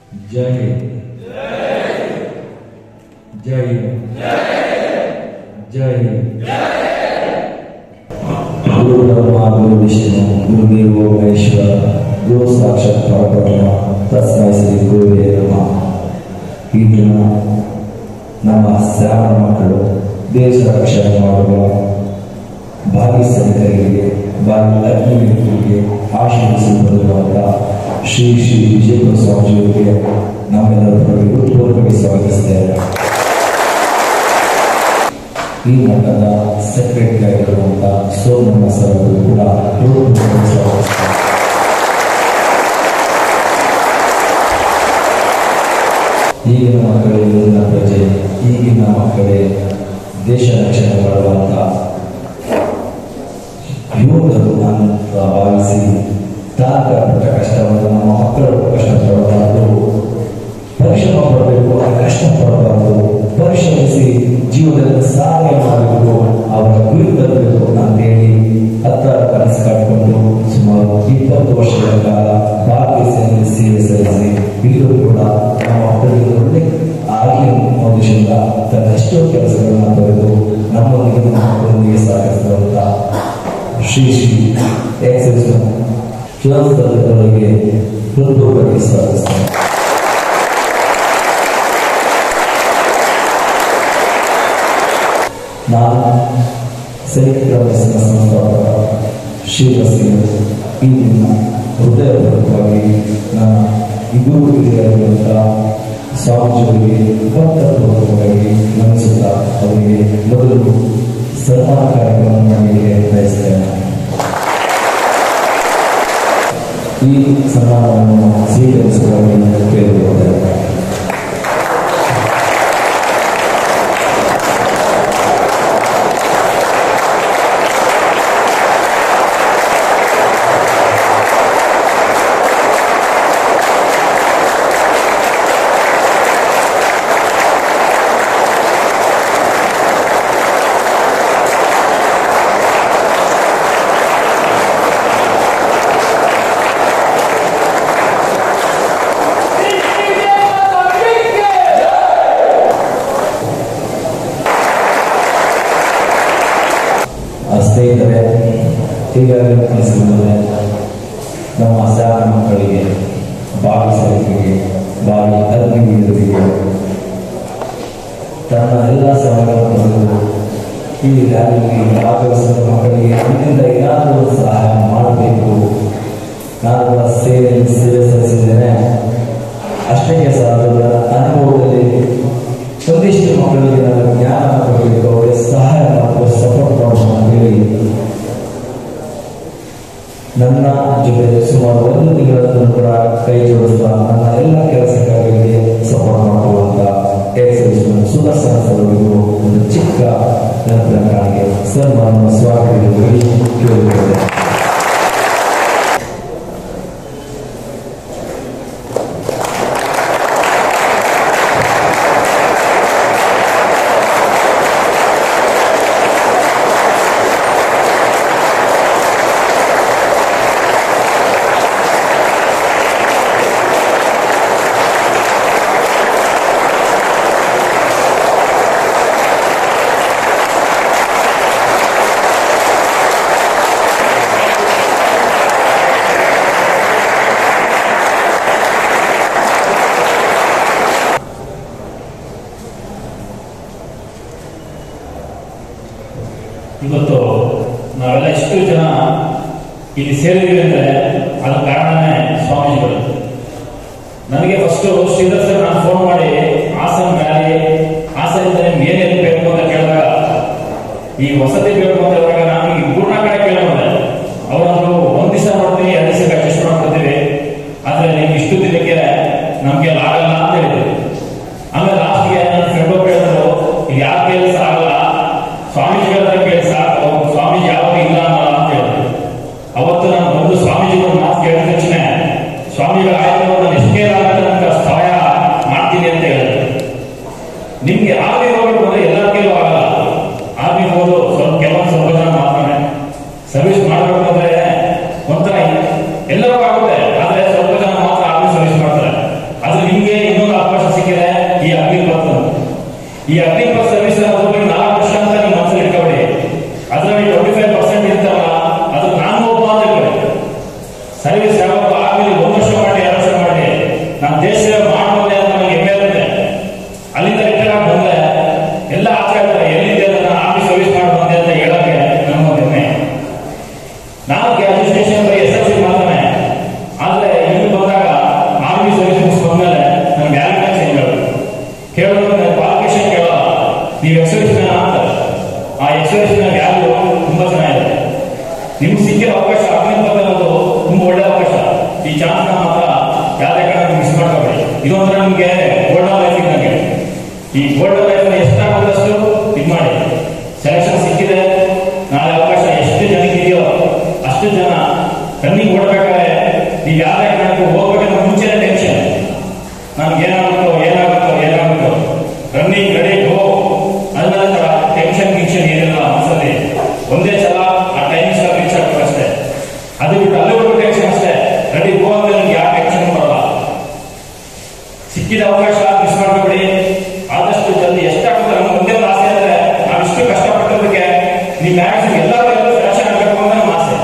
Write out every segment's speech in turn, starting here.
ಜೈ ಜೈ ಜೈ ಗುರು ಬ್ರಹ್ಮ ಗುರು ವಿಷ್ಣು ಗುರುದೇವೋ ಮಹೇಶ್ವರ ಗುರು ಸಾಕ್ಷಾತ್ ಪರಬ್ರಹ್ಮ ತಸ್ಮೈ ಶ್ರೀ ಗುರುವೇ ನಮಃ ಈ ದಿನ ನಮ್ಮ ಶ್ರಾವಣ ಮಕ್ಕಳು ದೇಶ ರಕ್ಷಣೆ ಮಾಡುವ ಭಾವಿ ಸೈನಿಕರಿಗೆ ಭಾವಿ ಅಗ್ನಿವೀರರಿಗೆ ಆಶೀರ್ವಿಸಿ ಬರುವಂತ ಶ್ರೀ ಶ್ರೀ ವಿಜಯಪುರ ಸ್ವಾಮಿಯವರಿಗೆ ನಮ್ಮೆಲ್ಲರ ಪರವಾಗಿ ಹೃತ್ಪೂರ್ವಕವಾಗಿ ಸ್ವಾಗತಿಸ್ತೇವೆ ಈ ಮಠದ ಸೆಕ್ರೆಟರಿ ಆಗಿರುವಂತ ಸೋಮಣ್ಣ ಸರ್ ಅವರು ಕೂಡ ಹೃತ್ಪೂರ್ವಕವಾಗಿ ಸ್ವಾಗತಿಸ್ತಾರೆ ಈಗಿನ ಮಕ್ಕಳೇ ಮುಂದಿನ ಪ್ರಜೆ ಈಗಿನ ಮಕ್ಕಳೇ ದೇಶ ರಕ್ಷಣೆ ಮಾಡುವಂತ ಯುವಕರು ಅಂತ ಭಾವಿಸಿ ತಾಕ ಪಟ್ಟ ಕಷ್ಟವನ್ನು ನಮ್ಮ ಮಕ್ಕಳು ಕಷ್ಟಪಡಬಾರದು ಪರಿಶ್ರಮ ಪಡಬೇಕು ಆ ಕಷ್ಟ ಪಡಬಾರದು ಪರಿಶ್ರಮಿಸಿ ಜೀವನದಲ್ಲಿ ಸಾಧನೆ ಮಾಡಬೇಕು ಅವರ ಗುರಿ ತಲುಪಬೇಕು ಅಂತೇಳಿ ಹತ್ತ ಕನಸು ಕಾಡಿಕೊಂಡು ಸುಮಾರು ಇಪ್ಪತ್ತು ವರ್ಷಗಳ ಕಾಲ ಭಾರತೀಯ ಸೇನೆಯಲ್ಲಿ ಸೇವೆ ಸಲ್ಲಿಸಿ ಇಲ್ಲೂ ಕೂಡ ನಮ್ಮ ಮಕ್ಕಳಿಗೆ ಒಳ್ಳೆ ಆಗಿ ಉದ್ದೇಶದಿಂದ ತನ್ನ ಎಷ್ಟೋ ಕೆಲಸಗಳನ್ನ ತೊರೆದು ನಮ್ಮೊಂದಿಗೆ ನಮ್ಮ ಮಕ್ಕಳೊಂದಿಗೆ ಸಹಕರಿಸಿದಂತ ಶ್ರೀ ಶ್ರೀ ಎಕ್ಸೆಸ್ ಅವರಿಗೆ ಹೃತ್ಪೂರ್ವಕವಾಗಿ ಸ್ವಾಗತಿಸ್ತಾರೆ ನಾನು ಸೈನಿಕ ಬಸ್ಸಿನ ಸಂಸ್ಥಾಪಕ ಶ್ರೀರಸಿಂಗ್ ಈ ದಿನ ಹೃದಯಪೂರ್ವಕವಾಗಿ ನನ್ನ ಇಬ್ಬರು ಹಿರಿಯರಾಗಿರುವಂಥ ಸ್ವಾಮೀಜಿಯವರಿಗೆ ಭಕ್ತಪೂರ್ವಕವಾಗಿ ನಮಿಸುತ್ತಾ ಅವರಿಗೆ ಮೊದಲು ಸನ್ಮಾನ ಕಾರ್ಯಕ್ರಮ ಮಾಡಲಿಕ್ಕೆ ಬಯಸ್ತೇನೆ ಈ ಸನ್ಮಾನವನ್ನು ಸ್ವೀಕರಿಸುವಲ್ಲಿ ಕೇಳಿಕೊಳ್ಳುತ್ತೇನೆ ಆ ಸ್ನೇಹಿತರೆ ಹೀಗಾಗಿ ಅನಿಸಿರುತ್ತದೆ ನಮ್ಮ ಶಾಲಾ ಮಕ್ಕಳಿಗೆ ಬಾವಿ ಸೈನಿಕರಿಗೆ ಬಾವಿ ಅಗ್ನಿವೀರರಿಗೆ ತನ್ನ ಎಲ್ಲ ಸಮಯಗಳನ್ನು ತಂದು ಈ ರ್ಯಾಲಿಗೆ ಭಾಗವಹಿಸಿದ ಮಕ್ಕಳಿಗೆ ನನ್ನಿಂದ ಏನಾದರೂ ಒಂದು ಸಹಾಯ ಮಾಡಬೇಕು ನಾನು ಕೂಡ ಸೇವೆಯಲ್ಲಿ ಸೇವೆ ಸಲ್ಲಿಸಿದ್ದೇನೆ ಅಷ್ಟೇ ಸಾಲದ ಅನುಭವದಲ್ಲಿ ಒಂದಿಷ್ಟು ಮಕ್ಕಳಿಗೆ ನನ್ನ ಜ್ಞಾನ ಕೊಡಬೇಕು ಅವರಿಗೆ ಸಹಾಯ ಮಾಡಬೇಕು ಸಪೋರ್ಟ್ ಮಾಡಬೇಕು ಅಂತ ಹೇಳಿ ನನ್ನ ಜೊತೆ ಸುಮಾರು ಒಂದು ತಿಂಗಳನ್ನು ಕೂಡ ಕೈ ಜೋಡಿಸ್ತಾ ನನ್ನ ಎಲ್ಲ ಕೆಲಸ ಕಾರ್ಯಗಳಿಗೆ ಸಪೋರ್ಟ್ ಮಾಡುವಂತ ಎಕ್ಸೈಸ್ ಸುದರ್ಶನ ಸರ್ ಅವರಿಗೂ ಒಂದು ಚಿಕ್ಕ ನೆನಪಿನ ಕಾಣಿಕೆ ಸರ್ ನಾನು ಸ್ವಾಗತ ಕೇಳಿದ್ದೇನೆ ಇವತ್ತು ನಾವೆಲ್ಲ ಇಷ್ಟು ಜನ ಇಲ್ಲಿ ಸೇರಿದ್ದೀವಿ ಅಂದ್ರೆ ಅದರ ಕಾರಣನೇ ಸ್ವಾಮೀಜಿಗಳು ನನಗೆ ಫಸ್ಟ್ ಶ್ರೀಧರ್ ಸರ್ ನಾನು ಫೋನ್ ಮಾಡಿ ಹಾಸನ ಮ್ಯಾಲಿ ಹಾಸನದಿಂದ ನಿಮ್ಗೆ ಏನೇನು ಬೇಕು ಅಂತ ಕೇಳಿದಾಗ ಈ ವಸತಿ ಬೇಕು ಅಂತ ಹೇಳಿದಾಗ ನಾನು ಈ ಪೂರ್ಣ ಕಡೆ ಕೇಳೋದೆ ಅವರೊಂದು ಒಂದ್ ದಿವಸ ಮಾಡ್ತೀನಿ ಎರಡು ದಿವಸಕ್ಕೆ ಅಡ್ಜಸ್ಟ್ ಮಾಡ್ಕೊತೀವಿ ಆದ್ರೆ ನಿಮ್ಗೆ ಇಷ್ಟು ದಿನಕ್ಕೆ ನಮ್ಗೆ ಆಗಲ್ಲ ಅಂತ ಹೇಳಿದ್ರು ಆಮೇಲೆ ಲಾಸ್ಟ್ಗೆ ನನ್ನ ಫ್ರೆಂಡ್ ಒಬ್ಬ ಹೇಳಿದ್ರು ಇದು ಯಾರ ಕೆಲಸ ಆಗಲ್ಲ ಸ್ವಾಮೀಜಿಗಳ ಕೇಳಿ ಸಾಕು ಸ್ವಾಮೀಜಿ ಯಾವಾಗ ಇಲ್ಲ ಅನ್ನಲ್ಲ ಅಂತ ಹೇಳಿದ್ರು ಅವತ್ತು ನಾನು ಬಂದು ಸ್ವಾಮೀಜಿಗಳ ಮಾತು ಕೇಳಿದ ತಕ್ಷಣ ಸ್ವಾಮಿಗಳ ಆಯ್ತು ನಾನು ಎಷ್ಟೇ ಆಗುತ್ತೆ ಸಹಾಯ ಮಾಡ್ತೀನಿ ಅಂತ ಹೇಳಿದ್ರು ನಿಮ್ಗೆ ಆರ್ಮಿ ಹೋಗ್ಬೇಕು ಅಂದ್ರೆ ಎಲ್ಲರ ಕೈಲೂ ಆಗಲ್ಲ ಆರ್ಮಿ ಹೋಗೋದು ಸ್ವಲ್ಪ ಕೆಲವೊಂದು ಸ್ವಲ್ಪ ಜನ ಮಾತ್ರನೇ ಸರ್ವಿಸ್ ಮಾಡಬೇಕು ಅಂದ್ರೆ ಒಂಥರ ಎಲ್ಲರಿಗೂ ಆಗುತ್ತೆ ಆದ್ರೆ ಸ್ವಲ್ಪ ಜನ ಮಾತ್ರ ಆರ್ಮಿ ಸರ್ವಿಸ್ ಮಾಡ್ತಾರೆ ಆದ್ರೆ ನಿಮ್ಗೆ ಈ ಅಗ್ನಿಪತ್ ಸರ್ವಿಸ್ ಅನ್ನೋದು ನಾಲ್ಕು ವರ್ಷ ಅಂತ ನೀವು ಮನಸ್ಸಲ್ಲಿ ಇಟ್ಕೊಬೇಡಿ ಅದರಲ್ಲಿ ಟ್ವೆಂಟಿ ಫೈವ್ ಪರ್ಸೆಂಟ್ ಇರ್ತಲ್ಲ ಅದು ನಾನು ಒಬ್ಬ ಅಂತ ಇಟ್ಕೊಳ್ಳಿ ಸರ್ವಿಸ್ ಯಾವಾಗ ಆಮೇಲೆ ಒಂದು ವರ್ಷ ಮಾಡಿ ಎರಡು ವರ್ಷ ಮಾಡಿ ನಾನು ದೇಶ ಸೇವೆ ಮಾಡ್ಬೋದೆ ಅಂತ ನನಗೆ ಹೆಮ್ಮೆ ಇರುತ್ತೆ ಅಲ್ಲಿಂದ ರಿಟೈರ್ ಆಗಿ ಬಂದ್ರೆ ಎಲ್ಲ ಆಚೆ ಆಗ್ತಾರೆ ಎಲ್ಲಿದೆ ನಾನು ಆರ್ಮಿ ಸರ್ವಿಸ್ ಮಾಡಿ ಬಂದೆ ಅಂತ ಹೇಳಕ್ಕೆ ನಮ್ಮ ಹೆಮ್ಮೆ ನಾನು ಗ್ರಾಜುಯೇಷನ್ ಬರೀ ಎಸ್ ಎಲ್ ಸಿ ಮಾಡ್ತಾನೆ ಆದ್ರೆ ಇಲ್ಲಿ ಬಂದಾಗ ಆರ್ಮಿ ಸರ್ವಿಸ್ ಮುಗಿಸ್ಕೊಂಡ್ಮೇಲೆ ನನ್ ವ್ಯಾಲ್ಯೂನ ಚೇಂಜ್ ಆಗುತ್ತೆ ಕೇಳೋದು ನನ್ನ ಕ್ವಾಲಿಫಿಕೇಶನ್ ಕೇಳೋಲ್ಲ ನೀವು ಎಕ್ಸರ್ವಿಸ್ ಅಂತ ಆ ಎಕ್ಸರ್ವಿಸ್ ವ್ಯಾಲ್ಯೂ ತುಂಬಾ ಚೆನ್ನಾಗಿದೆ ನಿಮ್ಗೆ ಸಿಕ್ಕಿರೋ ಅವಕಾಶ ಅಗ್ನಿಪಥ ಅನ್ನೋದು ತುಂಬಾ ಒಳ್ಳೆ ಅವಕಾಶ ಈ ಚಾನ್ಸ್ ಮಾತ್ರ ಯಾವ್ದೇ ಕಾರಣ ಮಿಸ್ ಮಾಡ್ಕೋಬೇಡಿ ಇದೊಂದ್ರೆ ನಿಮ್ಗೆ ಗೋಲ್ಡನ್ ಲೈಫ್ ಇದ್ದಂಗೆ ಈ ಗೋಲ್ಡನ್ ಲೈಫ್ ಎಷ್ಟಾಗುತ್ತಷ್ಟು ಇದು ಮಾಡಿ ಸೆಲೆಕ್ಷನ್ ಸಿಕ್ಕಿದೆ ನಾಳೆ ಅವಕಾಶ ಎಷ್ಟು ಜನಕ್ಕೆ ಇದೆಯೋ ಅಷ್ಟು ಜನ ರನ್ನಿಂಗ್ ಓಡಬೇಕಾದ್ರೆ ನೀವು ಯಾವ್ದೇ ಕಾರಣಕ್ಕೂ ಹೋಗ್ಬೇಕಂದ್ರೆ ಮುಂಚೆನೇ ಟೆನ್ಷನ್ ನನ್ಗೆ ಏನಾಗುತ್ತೋ ಏನಾಗುತ್ತೋ ಏನಾಗುತ್ತೋ ರನ್ನಿಂಗ್ ರೆಡಿ ಗೋ ಅದ ನಂತರ ಟೆನ್ಷನ್ ಗಿನ್ಷನ್ ಏನಿಲ್ಲ ಮನಸ್ಸಲ್ಲಿ ಒಂದೇ ಸಲ ಆ ಟೈಮ್ ರೀಚ್ ಆಗ್ಬೇಕು ಅಷ್ಟೇ ಅದು ಬಿಟ್ಟು ಅಲ್ಲಿವರೆಗೂ ಟೆನ್ಷನ್ ಅಷ್ಟೇ ರೆಡಿ ಗೋ ಅಂದ್ರೆ ನಿಮ್ಗೆ ಯಾವ ಟೆನ್ಷನ್ ಬರಲ್ಲ ಸಿಕ್ಕಿದ ಅವಕಾಶ ಮಿಸ್ ಮಾಡ್ಬೇಡಿ ಆದಷ್ಟು ಜಲ್ದಿ ಎಷ್ಟಾಗುತ್ತೆ ನಮ್ಗೆ ಒಂದೇ ಒಂದು ಆಸೆ ಅಂದ್ರೆ ನಾವು ಇಷ್ಟು ಕಷ್ಟಪಟ್ಟದಕ್ಕೆ ನೀವು ಮ್ಯಾಕ್ಸಿಮಮ್ ಎಲ್ಲರೂ ಎಲ್ಲರೂ ಸೆಲೆಕ್ಷನ್ ಆಗಬೇಕು ಅಂತ ನಮ್ಮ ಆಸೆ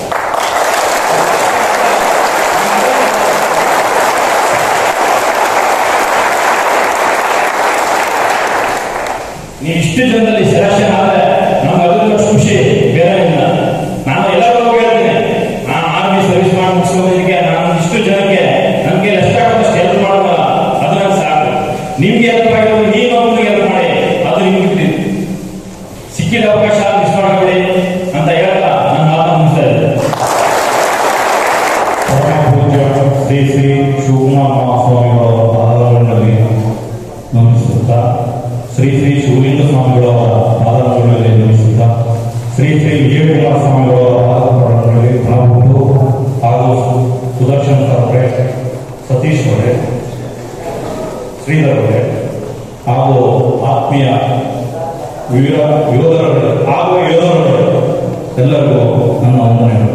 ನೀವು ಇಷ್ಟು ಜನದಲ್ಲಿ ಸೆಲೆಕ್ಷನ್ ಆದ್ರೆ ನಮ್ಗೆ ಅದರಿಂದ ಖುಷಿ ಬೇರೆ ಇಲ್ಲ ನಾನು ಎಲ್ಲರಿಗೂ ಹೇಳ್ತೀನಿ ನಾನು ಆರ್ಮಿ ಸರ್ವಿಸ್ ಮಾಡಿ ಮುಗಿಸೋದಕ್ಕೆ ನಾನು ಇಷ್ಟು ಜನಕ್ಕೆ ನಮ್ಗೆ ಎಷ್ಟಾಗುತ್ತೆ ಹೆಲ್ಪ್ ಮಾಡೋಲ್ಲ ಅದು ನಂಗೆ ಸಾಕು ನಿಮ್ಗೆ ಹೆಲ್ಪ್ ಆಗಿರೋದು ನೀವೊಬ್ಬರಿಗೆ ಹೆಲ್ಪ್ ಮಾಡಿ ಅದು ನಿಮ್ಗೆ ಬಿಟ್ಟಿದ್ದು ಸಿಕ್ಕಿದ ಅವಕಾಶ ಮಿಸ್ ಮಾಡಬೇಡಿ ಅಂತ ಹೇಳ್ತಾ ನನ್ನ ಮಾತನ್ನು ಮುಗಿಸ್ತಾ ಇದ್ದೆ ಪರಮಪೂಜ್ಯ ಶ್ರೀ ಶ್ರೀ ಶಿವಕುಮಾರ ಮಹಾಸ್ವಾಮಿಗಳವರ ಪಾದಗಳಲ್ಲಿ ನಮಿಸುತ್ತಾ ಶ್ರೀ ಶ್ರೀ ಶಿವಲಿಂಗ ಸ್ವಾಮಿಗಳವರ ಪಾದಗಳಲ್ಲಿ ನಮಿಸುತ್ತಾ ಶ್ರೀ ಶ್ರೀ ವಿಜಯಕುಮಾರ ಸ್ವಾಮಿಗಳವರ ಪಾದಗಳಲ್ಲಿ ಪ್ರಣಬಿಟ್ಟು ಹಾಗೂ ಸುದರ್ಶನ್ ಅವರೇ ಸತೀಶ್ ಅವರೇ ಶ್ರೀಧರ್ ಅವರೇ ಹಾಗೂ ಆತ್ಮೀಯ ವೀರ ಯೋಧರುಗಳು ಹಾಗೂ ಯೋಧರುಗಳು ಎಲ್ಲರಿಗೂ ನನ್ನ ವಂದನೆಗಳು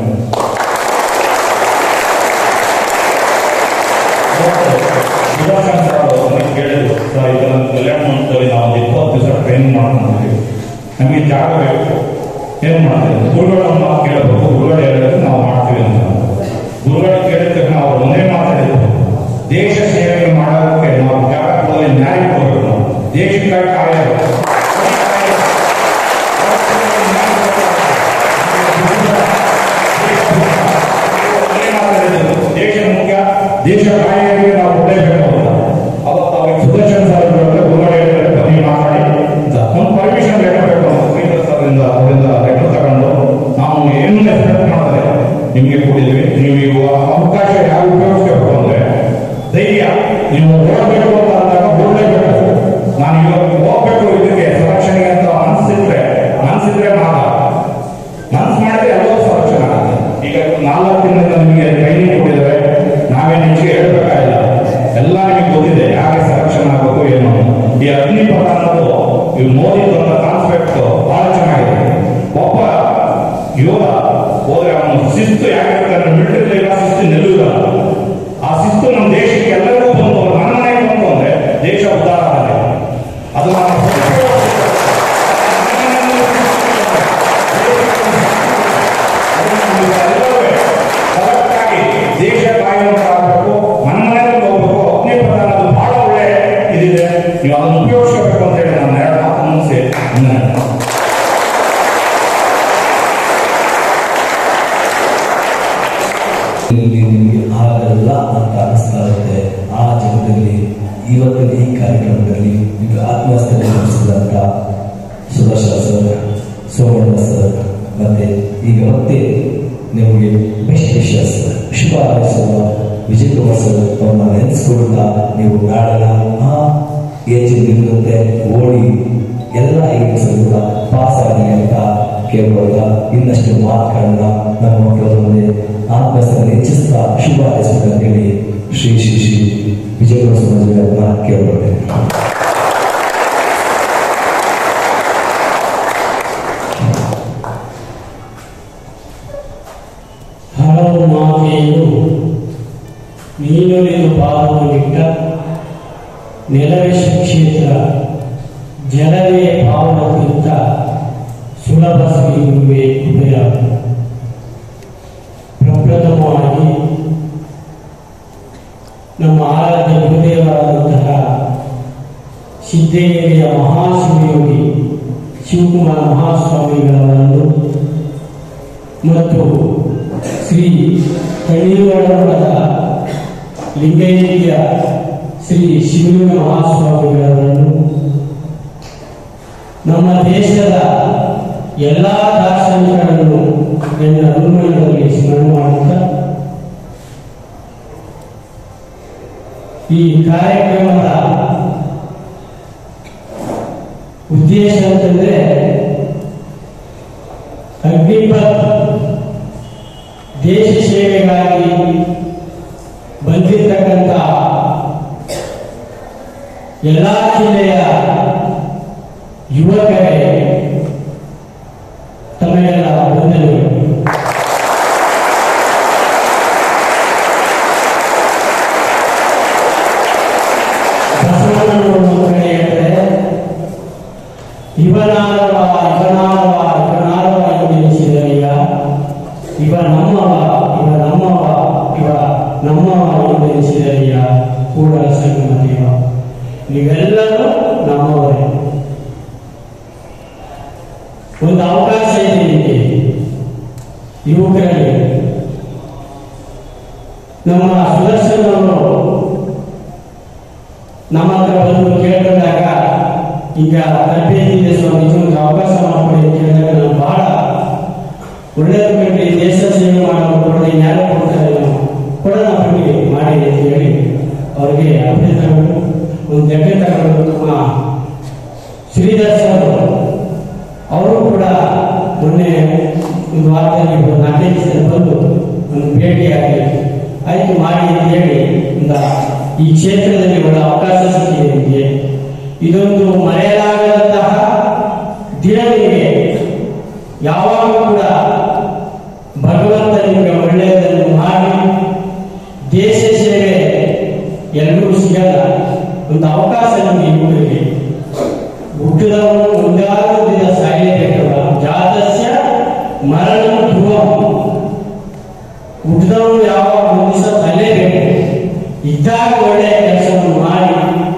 ಸುದರ್ಶನ್ ಸರ್ ಅವರು ನನಗೆ ಕೇಳಿದ್ರು ಸರ್ ಈಗ ನಮ್ಮ ಕಲ್ಯಾಣ ಮಂಟಪದಲ್ಲಿ ನಾವು ಒಂದು ಇಪ್ಪತ್ತು ದಿವಸ ಟ್ರೈನಿಂಗ್ ಮಾಡ್ಕೊಂಡಿದ್ವಿ ನಮಗೆ ಜಾಗ ಬೇಕು ಏನು ಮಾಡ್ತೀವಿ ಗುರುಗಳ ಮಾತು ಕೇಳಬೇಕು ಗುರುಗಳು ಹೇಳಿದ್ರೆ ನಾವು ಮಾಡ್ತೀವಿ ಅಂತ ಗುರುಗಳು ಕೇಳಿದ ತಕ್ಷಣ ಅವ್ರು ಒಂದೇ ಮಾತಾಡಿದ್ರು ದೇಶ ಸೇವೆ ಮಾಡೋದಕ್ಕೆ ನಾವು ಜಾಗ ಕೊಡೋದೇ ನ್ಯಾಯ ಕೊಡಬೇಕು ನಾವು ದೇಶಕ್ಕಾಗಿ ಕಾಯಬೇಕು ಒಂದೇ ಮಾತಾಡಿದ್ರು. ದೇಶ ಮುಖ್ಯ ದೇಶ ಕಾಯಿಗೆ ನಾವು ಕೊಡಲೇಬೇಕು ಅಂತ ಅವತ್ತು ಅವ್ರಿಗೆ ಸುದರ್ಶನ್ ಸರ್ ಹೇಳಿದ್ರೆ ಗುರುಗಳು ಹೇಳಿದ್ರೆ ಬನ್ನಿ ಮಾತಾಡಿ ಅಂತ ಒಂದು ಪರ್ಮಿಷನ್ ಲೆಟರ್ ಬೇಕು ಅಂತ ಶ್ರೀಧರ್ ಸರ್ ಇಂದ ಅವರಿಂದ ಲೆಟರ್ ತಗೊಂಡು ನಾವು ಏನು ಎಕ್ಸ್ಪೆಕ್ಟ್ ಮಾಡಿದ್ರೆ ನಿಮಗೆ ಕೊಟ್ಟಿದ್ವಿ ನೀವು ಈಗ ಅವಕಾಶ ಯಾವ ಉಪಯೋಗಿಸ್ಬೇಕು ಅಂದ್ರೆ ಧೈರ್ಯ ನೀವು ಓಡಬೇಕು ಅಂತ ಅಂದಾಗ ಓಡಲೇಬೇಕು ನಾನು ಇವಾಗ ಹೋಗ್ಬೇಕು ಇದಕ್ಕೆ ಸಂರಕ್ಷಣೆಗೆ ಅಂತ ಅನ್ಸಿದ್ರೆ ಅನ್ಸಿದ್ರೆ ಮಾತ್ರ ಮನ್ಸು ಮಾಡಿದ್ರೆ ಎಲ್ಲವೂ ಸಂರಕ್ಷಣೆ ಆಗುತ್ತೆ ಈಗ ನಾಲ್ಕು ತಿಂಗಳಿಂದ ನಿಮಗೆ ಟ್ರೈನಿಂಗ್ ಕೊಟ್ಟಿದ್ದಾರೆ ನಾವೇನು ಹೆಚ್ಚಿಗೆ ಹೇಳ್ಬೇಕಾಗಿಲ್ಲ ಎಲ್ಲ ನಿಮಗೆ ಗೊತ್ತಿದೆ ಯಾಕೆ ಸಂರಕ್ಷಣೆ ಆಗಬೇಕು ಏನು ಈ ಅಗ್ನಿಪಥ ಅನ್ನೋದು ಈ ಮೋದಿ ತಂದ ಕಾನ್ಸೆಪ್ಟ್ ಬಹಳ ಚೆನ್ನಾಗಿದೆ ಒಬ್ಬ ಯೋಧ ಹೋದ್ರೆ ಅವನು ಶಿಸ್ತು ಯಾಕಿರ್ತಾನೆ ಮಿಲಿಟರಿ ಲೈಫ್ ಶಿಸ್ತು ನಿಲ್ಲುವುದಲ್ಲ ಆ ಶಿಸ್ತು ನಮ್ಮ ದೇಶಕ್ಕೆ ಎಲ್ಲರಿಗೂ ಬಂತು ನನ್ನ ಮನೆಗೆ ಬಂತು ಅಂದ್ರೆ ದೇಶ ಉದ್ಧಾರ ಆಗಿದೆ ಅದು ನಾನು ಕರೆಕ್ಟಾಗಿ ದೇಶ ಕಾಯುವಂತಾಗಬೇಕು ನನ್ನ ಮನೆಯಲ್ಲಿ ಹೋಗ್ಬೇಕು ಅಗ್ನಿ ಪ್ರಧಾನ ಬಹಳ ಒಳ್ಳೆ ಇದಿದೆ ನೀವು ಅದನ್ನು ಉಪಯೋಗಿಸಬೇಕು ಅಂತ ಹೇಳಿ ನಾನು ಎರಡು ಮಾತು ಮುಗಿಸಿ ಇಲ್ಲಿ ನಿಮಗೆ ಆಗಲ್ಲ ಅಂತ ಅನಿಸ್ತಾ ಇರುತ್ತೆ ಆ ಜಗದಲ್ಲಿ ಇವತ್ತಿನ ಈ ಕಾರ್ಯಕ್ರಮದಲ್ಲಿ ಈಗ ಆತ್ಮಹತ್ಯೆ ನಡೆಸಿದಂತ ಸುದರ್ಶನ್ ಸರ್ ಸೋಮಣ್ಣ ಸರ್ ಮತ್ತೆ ಈಗ ಮತ್ತೆ ನಿಮಗೆ ಬೆಸ್ಟ್ ವಿಶಸ್ ಶುಭ ಹಾರೈಸುವ ವಿಜಯ್ ಕುಮಾರ್ ಸರ್ ಅವ್ರನ್ನ ನೆನೆಸ್ಕೊಳ್ತಾ ನೀವು ನಾಳೆನ ಆ ಏಜ್ ನಿಲ್ಲುತ್ತೆ ಓಡಿ ಎಲ್ಲ ಐಟಮ್ಸ್ ಕೂಡ ಪಾಸ್ ಆಗಲಿ ಅಂತ ಕೇಳ್ಕೊಳ್ತಾ ಇನ್ನಷ್ಟು ಮಾತುಗಳನ್ನ ನಮ್ಮ ಮಕ್ಕಳ ಮುಂದೆ ಆತ್ಮಸ್ಥರಲ್ಲಿ ಹೆಚ್ಚಿಸ್ತಾ ಶುಭ ಹಾರೈಸ್ಬೇಕಂತ ಹೇಳಿ ಶ್ರೀ ಶ್ರೀ ಶ್ರೀ ವಿಜಯಪುರ ಸಮಾಜಗಳನ್ನ ಕೇಳ್ಕೊಳ್ತೇನೆ ಹಲವು ಮಾತೆಯನ್ನು ನೀನೊಲಿದು ಪಾದವನ್ನಿಟ್ಟ ನೆಲವೇಶ ಕ್ಷೇತ್ರ ಜನರೇ ಪಾವನಕ್ಕಿಂತ ಸುಲಭ ಸ್ವೀಕರಿಸುವೆ ಉದಯ ಪ್ರಪ್ರಥಮವಾಗಿ ನಮ್ಮ ಆರಾಧ್ಯ ಗುರುದೇವರಾದಂತಹ ಸಿದ್ದೇಶ್ವರಿಯ ಮಹಾಶಿವಯೋಗಿ ಶಿವಕುಮಾರ ಮಹಾಸ್ವಾಮಿಗಳವರನ್ನು ಮತ್ತು ಶ್ರೀ ತಣ್ಣೀರ್ವಾಡಮಠದ ಲಿಂಗೈಕ್ಯ ಶ್ರೀ ಶಿವಲಿಂಗ ಮಹಾಸ್ವಾಮಿಗಳವರನ್ನು ನಮ್ಮ ದೇಶದ ಎಲ್ಲ ದಾರ್ಶನಿಕರನ್ನು ನನ್ನ ಅನುಮಾನದಲ್ಲಿ ಸ್ಮರಣೆ ಮಾಡುತ್ತಾ ಈ ಕಾರ್ಯಕ್ರಮದ ಉದ್ದೇಶ ಅಂತಂದ್ರೆ ಅಗ್ನಿಪಥ್ ದೇಶ ಸೇವೆಗಾಗಿ ಬಂದಿರತಕ್ಕಂಥ ಎಲ್ಲ ಜಿಲ್ಲೆಯ ಯುವಕರೇ ತಮಗೆಲ್ಲ ವಂದನೆಗಳು ಬಸವಣ್ಣನವರು ಒಂದು ಕಡೆ ಹೇಳ್ತಾರೆ ಇವನಾರವ ಇವನಾರವ ಇವನಾರವ ಎಂದೆನಿಸಿದರಯ್ಯ ಇವ ನಮ್ಮವ ಇವ ನಮ್ಮವ ಇವ ನಮ್ಮವ ಎಂದೆನಿಸಿದರಯ್ಯ ಕೂಡಲ ಸಂಗಮ ದೇವ ನೀವೆಲ್ಲರೂ ನಮ್ಮವರೇ ಒಂದು ಅವಕಾಶ ಇದೆ ನಿಮಗೆ ಯುವಕರಲ್ಲಿ ನಮ್ಮ ಸುದರ್ಶನವರು ನಮ್ಮ ಹತ್ರ ಬಂದು ಕೇಳಿದಾಗ ಈಗ ತರಬೇತಿಯಿಂದ ಸ್ವಾಮಿ ಒಂದು ಅವಕಾಶ ಮಾಡಿಕೊಡಿ ಅಂತ ಕೇಳಿದಾಗ ನಾನು ಬಹಳ ಒಳ್ಳೆಯದು ಕಂಡು ದೇಶ ಸೇವೆ ಮಾಡಲು ಕೊಡದೆ ಯಾರು ಕೊಡ್ತಾರೆ ನಾವು ಕೊಡೋಣ ಬನ್ನಿ ಮಾಡಿ ಅಂತ ಹೇಳಿ ಅವರಿಗೆ ಅಭ್ಯರ್ಥಿಗಳು ಒಂದು ಜಗ್ಗೆ ತಗೊಂಡು ನಮ್ಮ ಶ್ರೀಧರ್ ಸರ್ ಅವರು ಕೂಡ ಮೊನ್ನೆ ಒಂದು ವಾರದಲ್ಲಿ ಒಂದು ನಾಲ್ಕೈದು ಸಲ ಬಂದು ಒಂದು ಭೇಟಿಯಾಗಿ ಆಯ್ತು ಮಾಡಿ ಅಂತ ಹೇಳಿ ಒಂದು ಈ ಕ್ಷೇತ್ರದಲ್ಲಿ ಒಳ್ಳೆ ಅವಕಾಶ ಸಿಕ್ಕಿದೆ ನಿಮಗೆ ಇದೊಂದು ಮರೆಯಲಾಗದಂತಹ ದಿನ ನಿಮಗೆ ಯಾವಾಗಲೂ ಕೂಡ ಭಗವಂತ ನಿಮಗೆ ಒಳ್ಳೆಯದನ್ನು ಮಾಡಿ ದೇಶ ಸೇವೆ ಎಲ್ಲರೂ ಸಿಗಲ್ಲ ಒಂದು ಅವಕಾಶ ನಿಮಗೆ ಯುವಕರಿಗೆ ಹುಟ್ಟಿದವನು ಒಂದಾದ ದಿನ ಸಾಯಲೇಬೇಕಲ್ಲ ಜಾತಸ್ಯ ಮರಣ ಧ್ರುವ ಹುಟ್ಟಿದವನು ಯಾವಾಗ ಒಂದು ದಿವಸ ಸಾಯಲೇಬೇಕು ಇದ್ದಾಗ ಒಳ್ಳೆಯ ಕೆಲಸವನ್ನು ಮಾಡಿ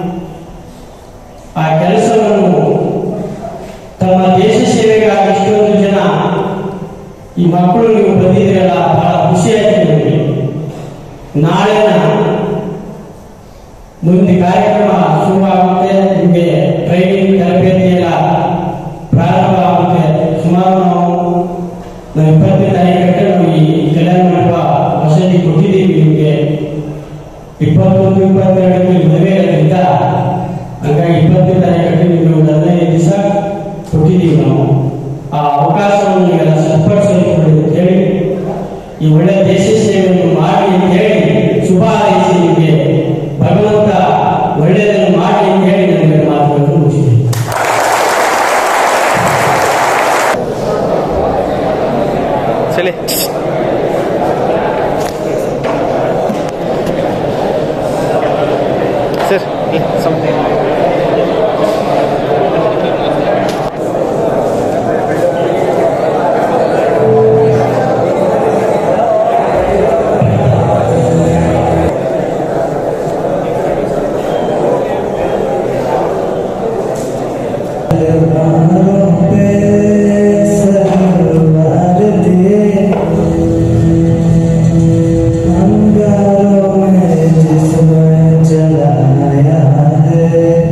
ಆ ಕೆಲಸವನ್ನು ತಮ್ಮ ದೇಶ ಸೇವೆಗಾಗಿ ಇಷ್ಟೊಂದು ಜನ ಈ ಮಕ್ಕಳು ನೀವು ಬಂದಿದ್ದೀರಲ್ಲ ಬಹಳ ಖುಷಿ ಆಯ್ತು ನನಗೆ ನಾಳಿನ ಮುಂದೆ ಕಾರ್ಯಕ್ರಮ ಶುರುವಾಗುತ್ತೆ ನಿಮಗೆ ಟ್ರೈನಿಂಗ್ ತರಬೇತಿ ಎಲ್ಲ ಪ್ರಾರಂಭ ಆಗುತ್ತೆ ಸುಮಾರು ನಾವು ನಾವು ಇಪ್ಪತ್ತನೇ ತಾರೀಕು ನಾವು ಈ ಕಲ್ಯಾಣ ಮಂಟಪ ವಸತಿ ಕೊಟ್ಟಿದ್ದೀವಿ ನಿಮಗೆ ಇಪ್ಪತ್ತೊಂದು ಇಪ್ಪತ್ತೆರಡಕ್ಕೆ ಮದುವೆ ಇರೋದ್ರಿಂದ ಹಾಗಾಗಿ ಇಪ್ಪತ್ತನೇ ತಾರೀಕು ನಿಮಗೆ ಒಂದು ಹದಿನೈದು ದಿವಸ ಕೊಟ್ಟಿದ್ದೀವಿ ನಾವು ಆ ಅವಕಾಶವನ್ನು ನೀವೆಲ್ಲ ಸತ್ಪಡಿಸಿಕೊಳ್ಳಿ ಅಂತ ಹೇಳಿ ಈ ಒಳ್ಳೆಯ ದೇಶ ಸೇವೆಯನ್ನು ಮಾಡಿ ಅಂತ ಹೇಳಿ ಶುಭ ಹಾರೈಸಿ ನಿಮಗೆ ಭಗವಂತ ಒಳ್ಳೆಯದನ್ನು ಮಾಡಿ ಅಂತ ಹೇಳಿ ನನಗೆ ಮಾತುಗಳನ್ನು ಮುಗಿಸಿದೆ ಚಲಿ ಸರ್ ಸಮ್ अंगारों में जिसमें जलाया है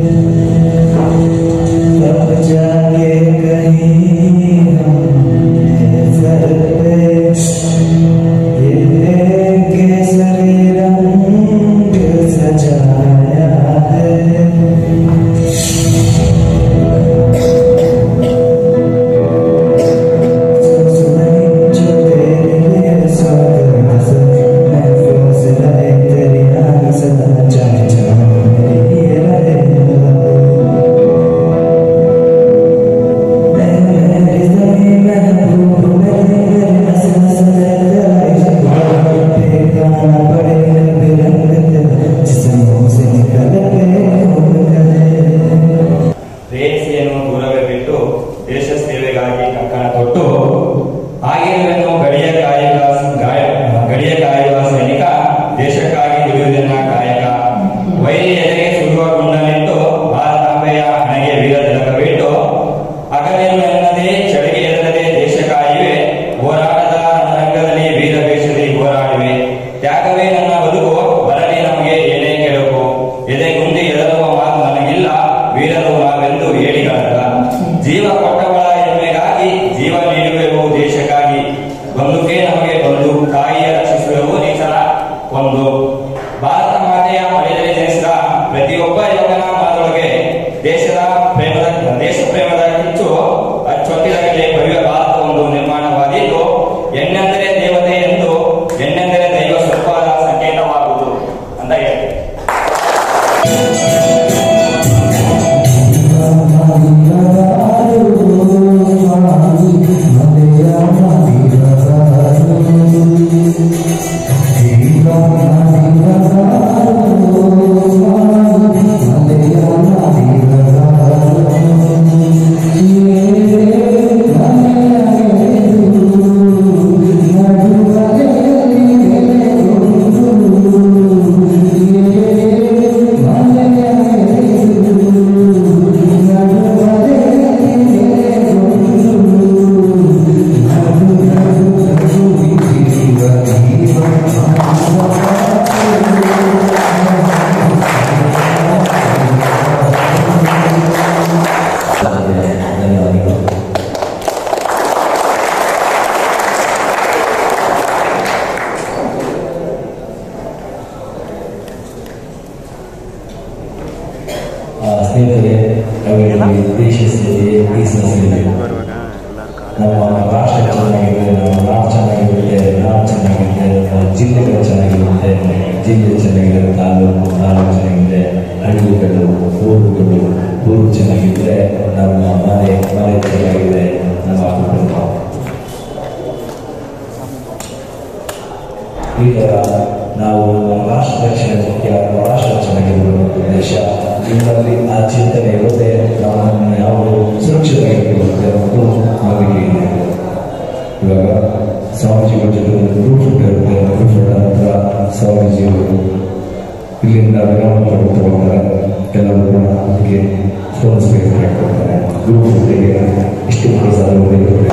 ವೈರಿ ಎದೆಗೆ ಸುಡುವ ಗುಂಡನಿಟ್ಟು ಭಾರತಾಂಬೆಯ ಹಣೆಗೆ ವೀರ ತಿಲಕವಿಟ್ಟು ಹಗಲಿರುಳು ಎನ್ನದೆ ಚಳಿಗೆ ಎನ್ನದೆ ದೇಶ ಕಾಯುವೆ ಹೋರಾಟದ ರಣರಂಗದಲ್ಲಿ ವೀರ ವೇಷದಲ್ಲಿ ಹೋರಾಡುವೆ ತ್ಯಾಗವೇ ನನ್ನ ಬದುಕು ಬರಲಿ ನಮಗೆ ಏನೇ ಕೆಳಕು ಎದೆಗುಂದಿ ಎದರುವ ಮಾತು ನನಗಿಲ್ಲ ವೀರರು ನಾವೆಂದು ಹೇಳಿಗಳಲ್ಲ ಜೀವ ಕೊಟ್ಟವಳ ಹೆಮ್ಮೆಗಾಗಿ ಜೀವ ನೀಡುವೆವು ದೇಶಕ್ಕಾಗಿ ಬಂದುಕೆ ನಮಗೆ ಬಂದು ತಾಯಿಯ ರಕ್ಷಿಸುವೆವು ನೀಚರ ಒಂದು ಭಾರತ ಮಾತೆಯ ಮಡಿಯಲ್ಲಿ ಜನಿಸಿದ ಪ್ರತಿಯೊಬ್ಬ ಯುವಕನ ಮಾತೊಳಗೆ ದೇಶದ ಪ್ರೇಮದ ದೇಶ ಪ್ರೇಮದ ಕಿಚ್ಚು ಅಚ್ಚೊತ್ತಿದಾಗಲೇ ಭವ್ಯ ಭಾರತ ಒಂದು ನಿರ್ಮಾಣವಾಗಿದ್ದು ಹೆಣ್ಣೆಂದರೆ ದೇವತೆ ಎಂದು ಹೆಣ್ಣೆಂದರೆ ದೈವ ಸ್ವರೂಪದ ಸಂಕೇತವಾಗುವುದು ಅಂತ ಹೇಳಿ ಧನ್ಯವಾದಗಳು ಆ, ಸ್ನೇಹಿತರೆ ಅವುಗಳಿಗೆ ದೇಶ ಸೇವೆ ದೇಶ ಸೇವೆ ನಮ್ಮ ರಾಷ್ಟ್ರ ಚೆನ್ನಾಗಿರುತ್ತೆ ನಮ್ಮ ನಾಡು ಚೆನ್ನಾಗಿರುತ್ತೆ ನಾಡು ಚೆನ್ನಾಗಿರುತ್ತೆ ನಮ್ಮ ಜಿಲ್ಲೆಗಳು ಚೆನ್ನಾಗಿರುತ್ತೆ ಜಿಲ್ಲೆ ಚೆನ್ನಾಗಿರುತ್ತೆ ತಾಲೂಕು ತಾಲೂಕು ಚೆನ್ನಾಗಿದೆ ಹಳ್ಳಿಗಳು ಊರುಗಳು ಊರು ಚೆನ್ನಾಗಿದ್ರೆ ನಮ್ಮ ಮನೆ ಮನೆ ಚೆನ್ನಾಗಿದೆ ನಮ್ಮ ಕುಟುಂಬ ಈ ಥರ ನಾವು ನಮ್ಮ ರಾಷ್ಟ್ರ ರಕ್ಷಣೆ ಮುಖ್ಯ ನಮ್ಮ ರಾಷ್ಟ್ರ ಚೆನ್ನಾಗಿರ್ಬೇಕು ದೇಶ ನಿಮ್ಮಲ್ಲಿ ಆ ಚಿಂತನೆ ಇರುತ್ತೆ ನಾವು ಯಾವುದು ಸುರಕ್ಷಿತವಾಗಿರುತ್ತೆ ಅನ್ನೋದು ನಂಬಿಕೆ ಇದೆ ಇವಾಗ ಸ್ವಾಮೀಜಿಗಳ ಜೊತೆ ಒಂದು ಗ್ರೂಪ್ ಫೋಟೋ ಇರುತ್ತೆ ಗ್ರೂಪ್ ಫೋಟೋ ನಂತರ ಸ್ವಾಮೀಜಿಗಳು ಇಲ್ಲಿಂದ ವಿರಾಮ ತಗೊಳ್ತಾರೆ ಕೆಲವರು ಅದಕ್ಕೆ ಫೋನ್ ಸ್ಪೇಸ್ ಕೊಡ್ತಾರೆ ಗ್ರೂಪ್ ಫೋಟೋಗೆ ಇಷ್ಟು ಪ್ರೋತ್ಸಾಹ